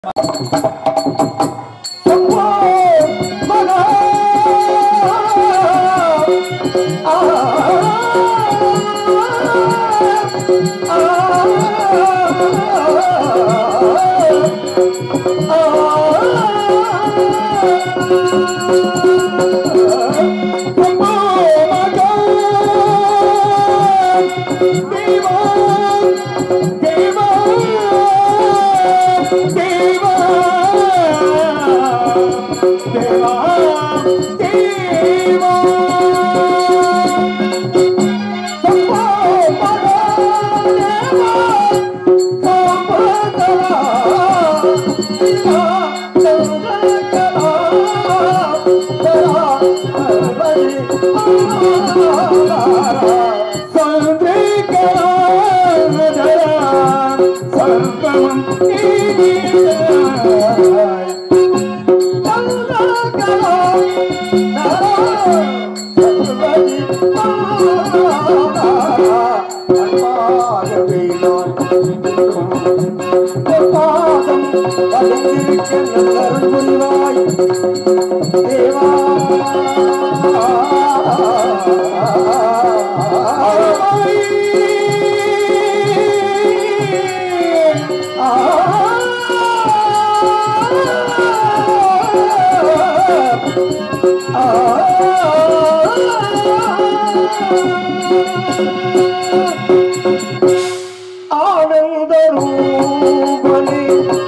ஆனந்த ரூபனே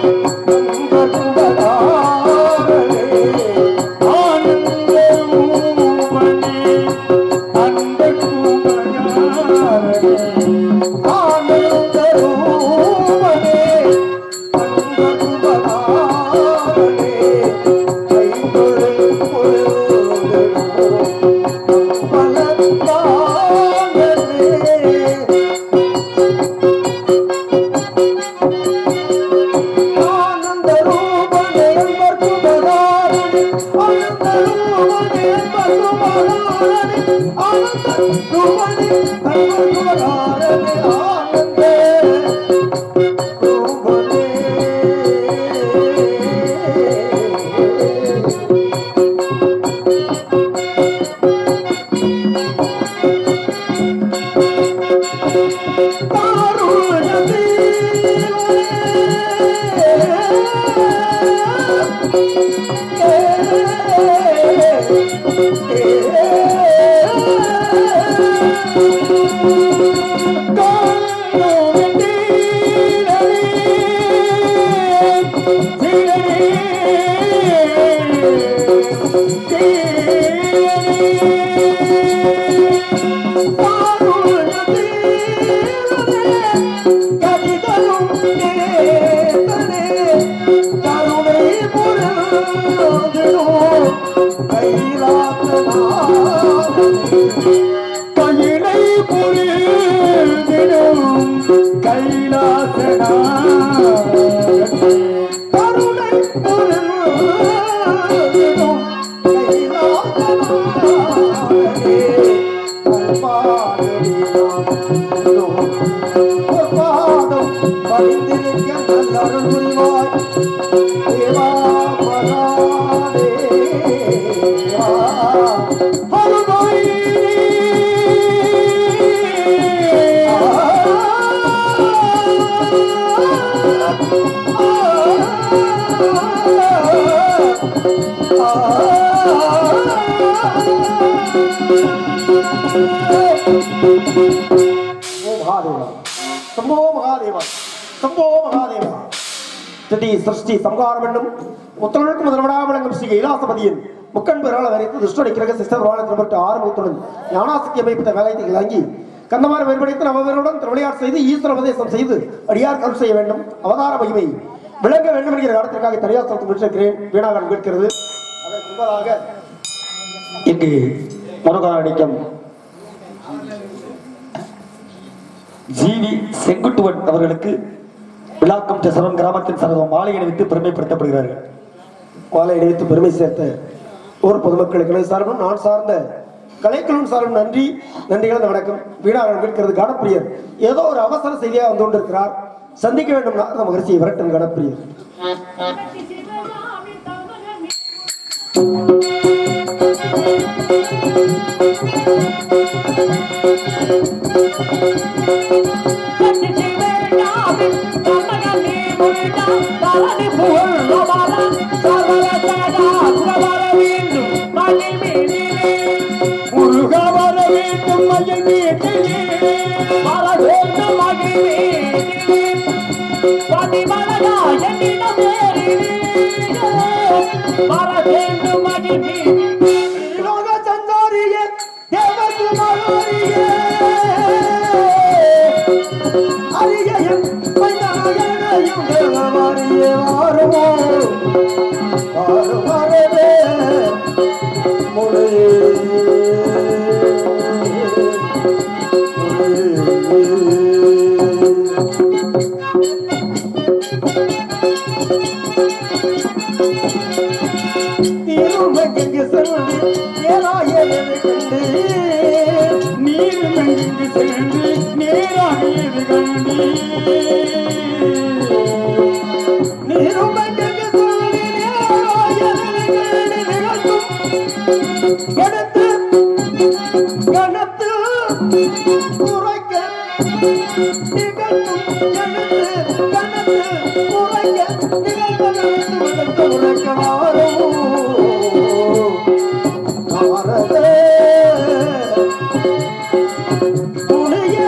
ஆனந்த ரூபனே அந்த குமராரே ஆனந்த ரூபனே அந்த குமராரே கைதொழில் பொழுதோ பலத்தானே ஆனந்த ரூபனே என்பர்க்குமராரனே ஆனந்த ரூபனே என்பர்க்குமராரனே ஆனந்த ரூபனே என்பர்க்குமராரனே ஆனந்த ரூபனே கையிலை புரிந்திடும் கைலாசனா கருணை புரிந்திடும் கைலாசனாகவே பாதம் பணிந்திருக்க நல்லருள் புரிவாய் தேவா பராதேவா அருள்வாய் மகாதேவா சம்போ மகாதேவா சம்போ மகாதேவா திதி சிருஷ்டி சம்ஹாரம் என்னும் முத்தமிழுக்கு முதல்வடா விளங்கும் ஸ்ரீ கைலாசபதியின் முக்கண் பெறால வரைத்து துஷ்டனை கிரக சிஸ்டர் வாழத்தின்பட்டு ஆரம்பத்துடன் ஞானாசக்தி அமைப்பித்த வேலைத்தை இறங்கி கந்தமார வேறுபடைத்து நவவீரனுடன் திருவிளையாட் செய்து ஈஸ்வர உபதேசம் செய்து அடியார் கருள் செய்ய வேண்டும் அவதார மகிமை விளங்க வேண்டும் என்கிற காலத்திற்காக தனியார் விட்டிருக்கிறேன் வீணாகன் கேட்கிறது அதற்கு முன்பதாக இங்கு முருகாடிக்கம் ஜிவி செங்குட்டுவன் அவர்களுக்கு விளாக்கம் தெசரம் கிராமத்தின் சர்வம் மாலை அணிவித்து பெருமைப்படுத்தப்படுகிறார்கள் மாலை அணிவித்து பெருமை சேர்த்த ஊர் பொதுமக்களுக்கு எனது சார்பும் நான் சார்ந்த கலைக்குழுவின் சார்பும் நன்றி நன்றி கலந்த வணக்கம் வீணாக கேட்கிறது கணப்பிரியர் ஏதோ ஒரு அவசர செய்தியாக வந்து கொண்டிருக்கிறார் சந்திக்க வேண்டும் நாரத மகர்ஷியை விரட்டும் கணப்பிரியர் முருக வர வேண்டும் மயில் வீட்டிலே வர வேண்டும் மகிழ் வீட்டிலே வர வேண்டும் மகிழ் வீட்டிலே லோக சந்தாரியே தேவகுமாரியே அரியையும் மைனாயனையும் தேவமாரியே வாருமோ வாரு வரவே முறையே முறையே நீருமெங்கு சென்று ஏராயனது கண்டு நீருமெங்கு சென்று நேராயது கண்டு நீருமெங்கு சென்று நேராயனது கண்டு நிகழ்த்தும் கணத்து கணத்து உரைக்க நிகழ்த்தும் கணத்து கணத்து உரைக்க நிகழ்த்த நடத்து வளர்த்து உரைக்க வாரும் பாரதே துணியே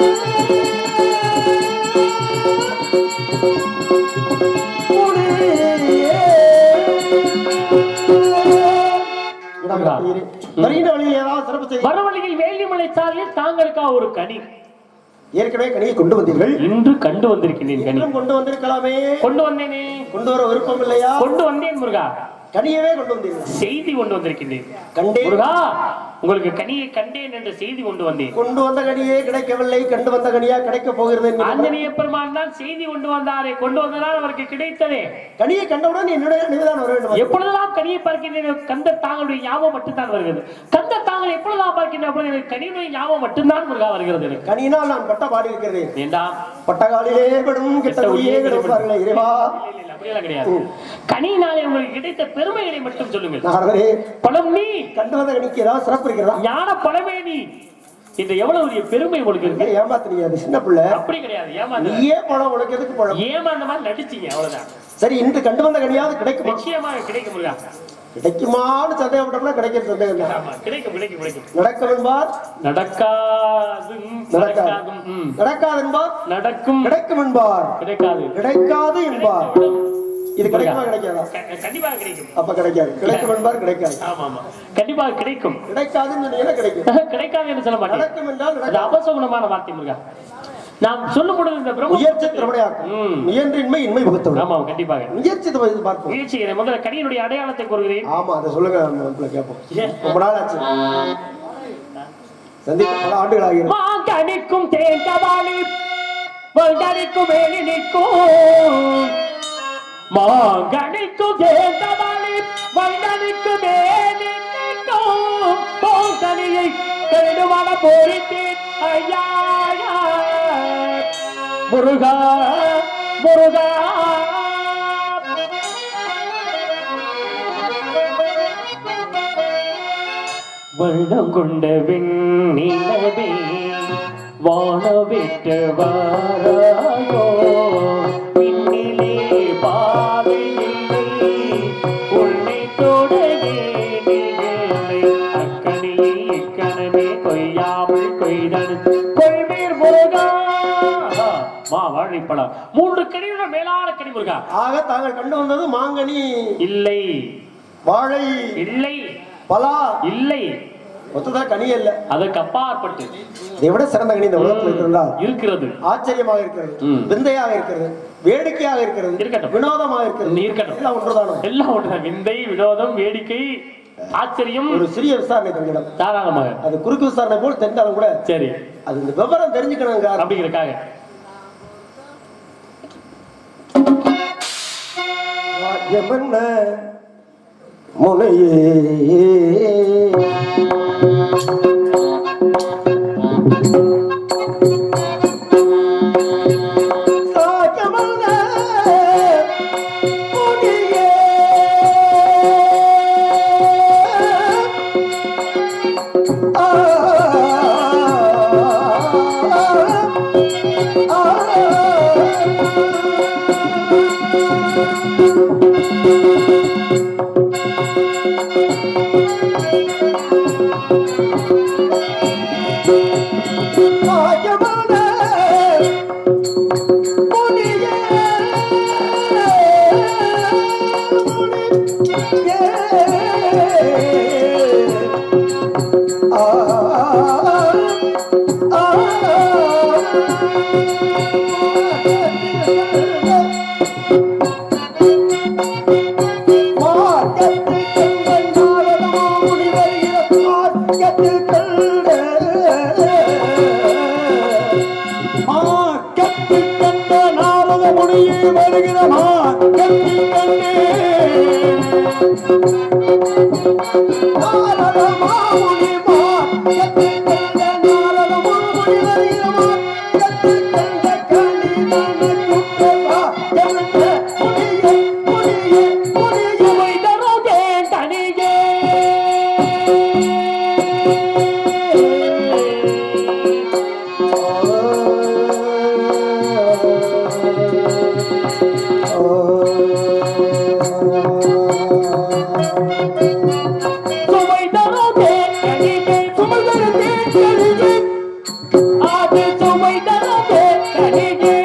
வருகின்ற வழியில் ஏதாவது சிறப்பு செய்தி வரவழியில் வேலிமலை சாலையில் தாங்களுக்கா ஒரு கனி ஏற்கனவே கனியை கொண்டு வந்தீர்கள் இன்று கண்டு வந்திருக்கிறேன் கனி இன்னும் கொண்டு வந்திருக்கலாமே கொண்டு வந்தேனே கொண்டு வர விருப்பம் இல்லையா கொண்டு வந்தேன் முருகா கனியவே கொண்டு வந்தீர்கள் செய்தி கொண்டு வந்திருக்கின்றேன் கண்டேன் முருகா உங்களுக்கு கனியை கண்டேன் என்ற செய்தி கொண்டு வந்தேன் கொண்டு வந்த கனியே கிடைக்கவில்லை கண்டு வந்த கனியா கிடைக்க போகிறது என்கிற ஆஞ்சநேய பெருமான் தான் செய்தி கொண்டு வந்தாரே கொண்டு வந்ததால் அவருக்கு கிடைத்ததே கனியை கண்டவுடன் என்னுடைய நினைவுதான் வர வேண்டும் எப்பொழுதெல்லாம் கனியை பார்க்கின்றேன் கந்த தாங்களுடைய ஞாபகம் மட்டும்தான் வருகிறது கந்த தாங்கள் எப்பொழுதெல்லாம் பார்க்கின்ற அப்பொழுது எனக்கு கனியுடைய ஞாபகம் மட்டும்தான் முருகா வருகிறது எனக்கு கனியினால் நான் பட்ட பாடி இருக்கிறேன் வேண்டாம் பட்டகாலிலே விடும் கிட்ட ஒளியே கிடைப்பார்களே இறைவா இல்லை, இல்லை, அப்படியெல்லாம் கிடையாது கனியினாலே உங்களுக்கு கிடைத்த பெருமைகளை மட்டும் சொல்லுங்கள் நகரவரே பழம் நீ கண்டு வந்த கனிக்கு ஏதாவது சிறப்பு இருக்கிறதா ஞான பழமே நீ இந்த எவ்வளவு பெரிய பெருமை உங்களுக்கு இருக்கு ஏமாத்தினீங்க அது சின்ன பிள்ளை அப்படி கிடையாது ஏமாந்து நீயே பழம் உனக்கு எதுக்கு பழம் ஏமாந்த மாதிரி நடிச்சீங்க அவ்வளவுதான் சரி இன்று கண்டு வந்த கனியாவது கிடைக்குமா நிச்சயமாக கிடைக்கும் முருகா கிடைக்குமான்னு சந்தேகப்பட்டோம்னா கிடைக்கிற சந்தேகம் தான் ஆமா கிடைக்கும் கிடைக்கும் கிடைக்கும் நடக்கும் என்பார் நடக்காது நடக்காது நடக்காதும் ம். நடக்காது என்பார் நடக்கும் கிடைக்கும் என்பார் கிடைக்காது கிடைக்காது என்பார் இது கிடைக்குமா கிடைக்காதா க- கண்டிப்பாக கிடைக்கும் அப்ப கிடைக்காது கிடைக்கும் என்பார் கிடைக்காது ஆமா ஆமா கண்டிப்பாக கிடைக்கும் கிடைக்காதுன்னு சொன்னீங்கன்னா கிடைக்கும் கிடைக்காது என்று சொல்ல மாட்டேன் நடக்கும் என்றால் அது நடக்கும் அபசகுணமான வார்த்தை முருகா நாம் சொல்லும் பொழுது இந்த பிரம்ம முயற்சி திறமையாக்கும் ம். முயன்றின்மை இன்மை வகுத்தவர் ஆமா கண்டிப்பாக முயற்சி திறமை பார்ப்போம் முயற்சிக்கிறேன் முதல்ல கனியினுடைய அடையாளத்தை கூறுகிறேன் ஆமா அதை சொல்லுங்க நம்ம கேட்போம் ஏன்? ரொம்ப நாள் ஆச்சு சந்திக்க பல ஆண்டுகள் ஆகிறது மாங்கனிக்கும் தேங்கவாளி வந்தனிக்கும் மேலி நிற்கும் மாங்கனிக்கும் தேங்கவாளி வந்தனிக்கும் மேலி நிற்கும் போங்கனியை கருடுவன போரித்தேன் ஐயா முருகா முருகா வள்ளம் கொண்ட வெண்ணிலவே வானவிட்டு வாராயோ பின்னிலே பாதை இல்லை உன்னை தொடவே இல்லை அக்கனியை இக்கணமே கொய்யாமல் கொய்தன் கொள்வீர் முருகா மா வாழைப்பழம் மூன்று கனியுடன் மேலான கனி முருகா ஆக தாங்கள் கண்டு வந்தது மாங்கனி இல்லை வாழை இல்லை பலா இல்லை மொத்ததா கனி அல்ல அதற்கு அப்பாற்பட்டு இதை விட சிறந்த கனி இந்த உலகத்தில் இருக்கிறதா இருக்கிறது ஆச்சரியமாக இருக்கிறது ம். விந்தையாக இருக்கிறது வேடிக்கையாக இருக்கிறது இருக்கட்டும். வினோதமாக இருக்கிறது இருக்கட்டும். எல்லாம் ஒன்றுதானோ எல்லாம் ஒன்றுதான் விந்தை வினோதம் வேடிக்கை ஆச்சரியம் ஒரு சிறிய விசாரணை தங்கிடம் தாராளமாக அது குறுக்கு விசாரணை போல் தெரிந்தாலும் கூட சரி அது இந்த விவரம் தெரிஞ்சுக்கணுங்க அப்படிங்கிறக்காக ராஜ்யமென்ன முனையே ராஜ்யமென்ன மாயமான முனியே முனியே ஆ ஆ மார்க்கத்தில் கண்கள் நாரதமோ முனிவருகிற மார்க்கத்தில் மார்க்கத்தில் கண்ட நாரத முனியே வருகிற மார்க்கத்தில் கண்டே நாரத மாமுனி மார்க்கத்தில் கண்ட நாரத மாமுனி வருகிற மார்க்கத்தில் கண்ட கண்ணிதான குற்றவா என்ற முனியே முனியே முனியே சுவை தருதே தனியே சுவை தருதே தனியே சுவை தருதே தனியே அது சுவை தருதே தனியே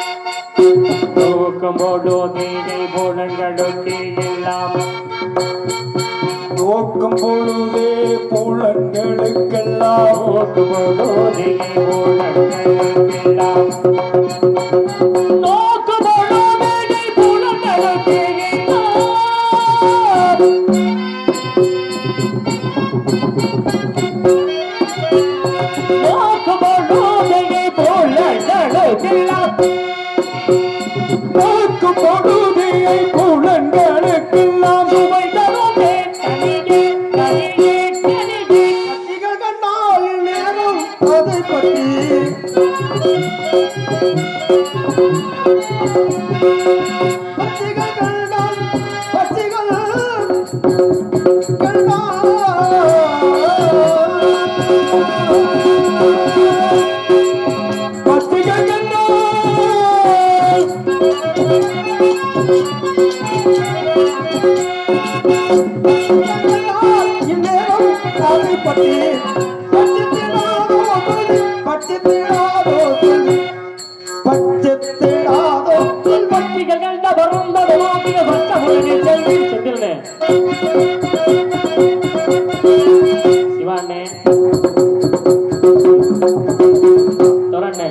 தூக்கமோடு நீரை போனங்களுக்கு எல்லாம் நோக்கம் பொழுதே புலன்களுக்கெல்லாம் நோக்குமோடு நீரை போனங்களுக்கு எல்லாம் நோக்குமோடு நீரை போனங்களுக்கு எல்லாம் நோக்கம் பொழுதையை புலன்களுக்கெல்லாம் சுவை பத்திகள் கண்டால் நேரம் அதை பற்றி பத்திகள் கண்டால் பத்திகள் கண்டால் பத்திகள் கண்டால் இந்நேரம் அதை பற்றி பட்சத்தினாதோ சொல்லி பட்சத்தினாதோ சொல்லி பட்சத்தினாதோ சொல்லி சிவாண்ணே தொரண்ணே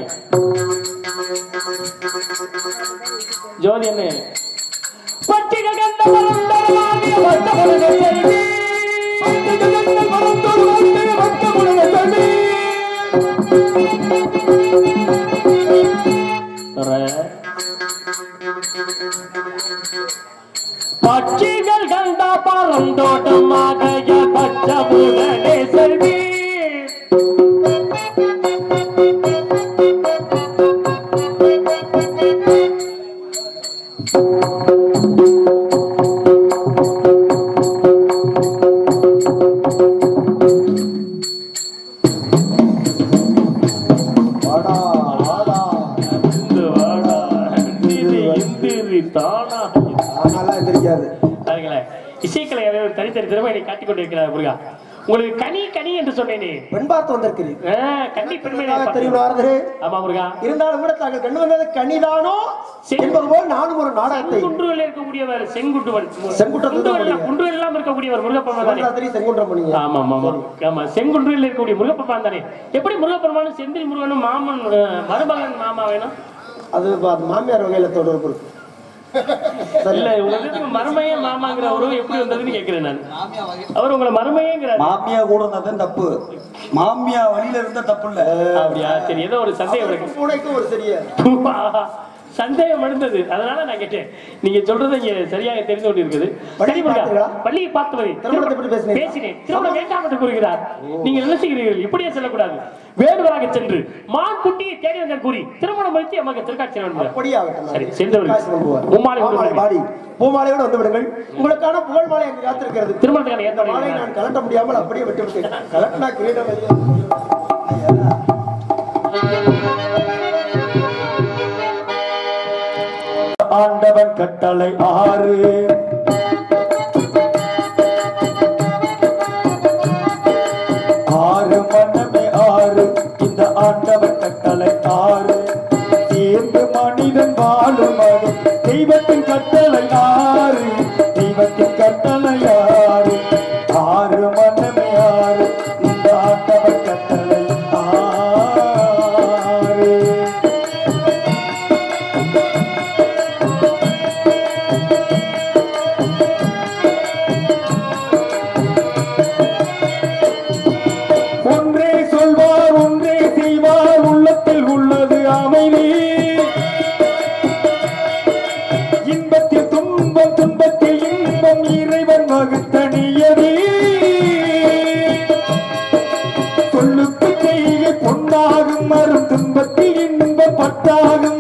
ஜோதி அண்ணே பட்டிகள் கண்ட மரம் தரவாகிய வட்டமுருக செல்வி பட்சத்தினால் மறந்தொரு வாழ்க்கை வட்டமுடைய தம்பி பட்சிகள் கண்ட பரந்தோட்டமாக பச்சமுடனே செல்வி வாடா வாடா இந்து வாடா, இந்திரி, இந்திரி, தானா அதெல்லாம் தெரியாது பாருங்களேன் இசைக்கலை ஒரு தனித்தனி திறமையை காட்டிக் கொண்டிருக்கிறார் முருகா உங்களுக்கு கனி கனி என்று சொன்னேனே பெண் பார்த்து வந்திருக்கிறீர் ஆ, கன்னி பெண்மை தெரியும் நாரதரே ஆமா முருகா இருந்தாலும் கூட தாங்கள் கண்டு வந்தது கனிதானோ என்பது போல் நானும் ஒரு நாடகத்தை குன்றுவில் இருக்கக்கூடியவர் செங்குட்டுவன் செங்குன்றத்தில் தான் குன்றுவெல்லாம் குன்றுவெல்லாம் எல்லாம் இருக்கக்கூடியவர் முருகப்பெருமான் தானே நாரதரி செங்குன்றம் பண்ணீங்க ஆமா ஆமா ஆமா ஆமா செங்குன்றில் இருக்கக்கூடிய முருகப்பெருமான் தானே எப்படி முருகப்பெருமானும் செந்தில் முருகனும் மாமன் அஹ், மருமகன் மாமா வேணும் அது அது மாமியார் வகையில தொடர்பு இருக்கு இல்ல உங்களுக்கு மருமையே மாமாங்கிற உறவு எப்படி வந்ததுன்னு கேக்குறேன் நான் அவர் உங்களை மருமையேங்கிறார் மாமியா கூட இருந்தாதான் தப்பு மாமியா வழியில இருந்தா தப்பு இல்ல அப்படியா சரி ஏதோ ஒரு சந்தேகம் இருக்கு பூனைக்கும் ஒரு சரிய சந்தேகம் எழுந்தது அதனால நான் கேட்டேன் நீங்க சொல்றது இங்க சரியாக தெரிந்து கொண்டு இருக்குது பள்ளி சரி முருகா, பார்த்தீர்களா? பள்ளியை பார்த்தவரை திருமணத்தை பற்றி பேசினீர்களா? பேசினேன் திருமணம் வேண்டாம் என்று கூறுகிறார் நீங்க என்ன செய்கிறீர்கள் இப்படியே செல்லக்கூடாது வேடுவராக சென்று மான் குட்டியை தேடி வந்த கூறி திருமணம் முடித்து எமக்கு திருக்காட்சி வேண்டும் அப்படியே ஆகட்டும் சரி சென்றவர்கள் காசு கொண்டு போவார். பூமாலை கொண்டு பூமாலை வருங்கள். பாடி பூமாலையோடு வந்து விடுங்கள் உங்களுக்கான புகழ் மாலை அங்கு காத்திருக்கிறது திருமணத்துக்கான இந்த ஏற்பாடு மாலை செய்யுங்கள். நான் கலட்ட முடியாமல் அப்படியே விட்டு விட்டேன் கலட்டினா கிரீடம் வெளியே ஆண்டவன் கட்ட கட்டளை ஆறு ஆறு மனமே ஆறு இந்த ஆண்டவன் கட்டளை ஆறு சேர்ந்து மனிதன் வாழும் அது தெய்வத்தின் கட்டளை ஆறு தெய்வத்தின் கட்டளை ஆறு ஆறு மனமே ஆறு இந்த ஆண்டவன் கட்டளை ஆறு ஒன்றே சொல்வார் ஒன்றே செய்வார் உள்ளத்தில் உள்ளது அமைதி இன்பத்தில் துன்பம் துன்பத்தில் இன்பம் இறைவன் வகுத்த நியதி சொல்லுக்கு செய்கை பொன்னாகும் மறும் துன்பத்தில் இன்பம் பட்டாகும்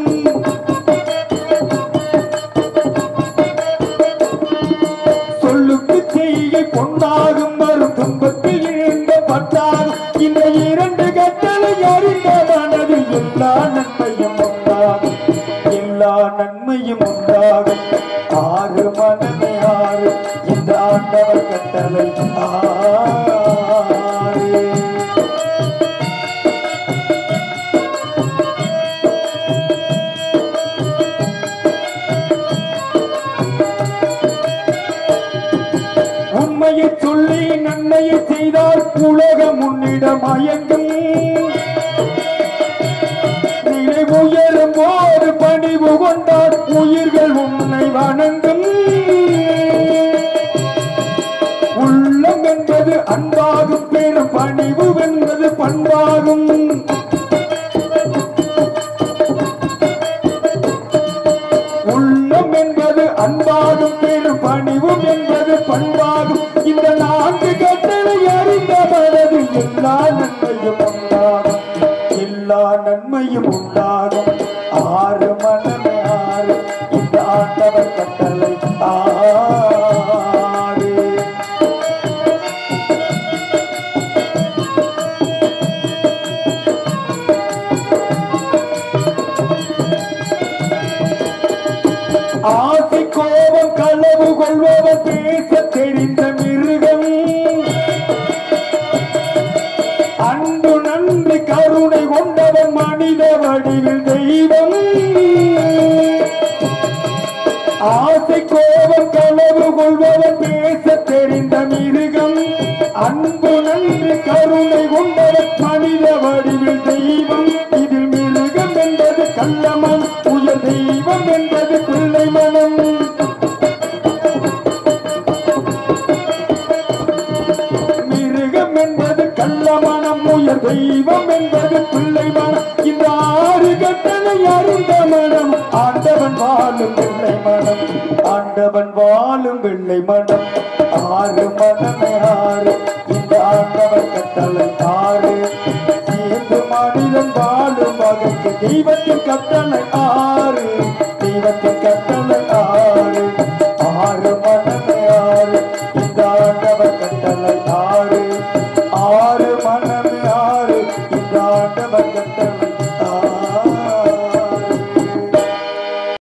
சொல்லுக்கு செய்கை பொன்னாகும் வரும் துன்பத்தில் இழந்த பட்டாகும் இந்த இரண்டு கட்டளை அறிந்த மனதில் எல்லா நன்மையும் உண்டாகும் எல்லா நன்மையும் உண்டாகும் ஆறு மனமே ஆறு இந்த ஆண்டவர் கட்டளை ஆறு உண்மையை சொல்லி நன்மையை செய்தால் உலகம் உன்னிடம் மயங்கும் நிலை உயரும் போது பணிவு கொண்டால் உயிர்கள் உன்னை வணங்கும் உள்ளம் என்பது அன்பாகும் பெரும் பணிவு என்பது பண்பாகும் உள்ளம் என்பது அன்பாகும் பெரும் பணிவும் என்பது பண்பாகும் இந்த நான்கு கட்டளை அறிந்த மனது எல்லா நன்மையும் உண்டாகும் எல்லா நன்மையும் உண்டாகும் ஆறு மனமே ஆறு இந்த ஆண்டவர் கட்டளை ஆறு ஆசை கோபம் களவு கொள்பவன் பேச தெரிந்த மிருகம் அன்பு நன்றி கருணை கொண்டவன் மனித வடிவில் தெய்வம் ஆசை கோபம் களவு கொள்பவன் பேச தெரிந்த மிருகம் அன்பு நன்றி கருணை கொண்டவன் மனித வடிவில் தெய்வம் இதில் மிருகம் என்பது கள்ளமன் உயர் தெய்வம் என்பது பிள்ளை மனம் மிருகம் என்பது கள்ளமனம் உயர் தெய்வம் என்பது பிள்ளை மனம் இந்த ஆறு கட்டளை அறிந்த மனம் ஆண்டவன் வாழும் வெள்ளை மனம் ஆண்டவன் வாழும் வெள்ளை மனம் ஆறு மனமே ஆறு இந்த ஆண்டவன் கட்டளை ஆறு சேர்ந்து மனிதன் வாழும் வகைக்கு தெய்வத்தின் கட்டளை ஆறு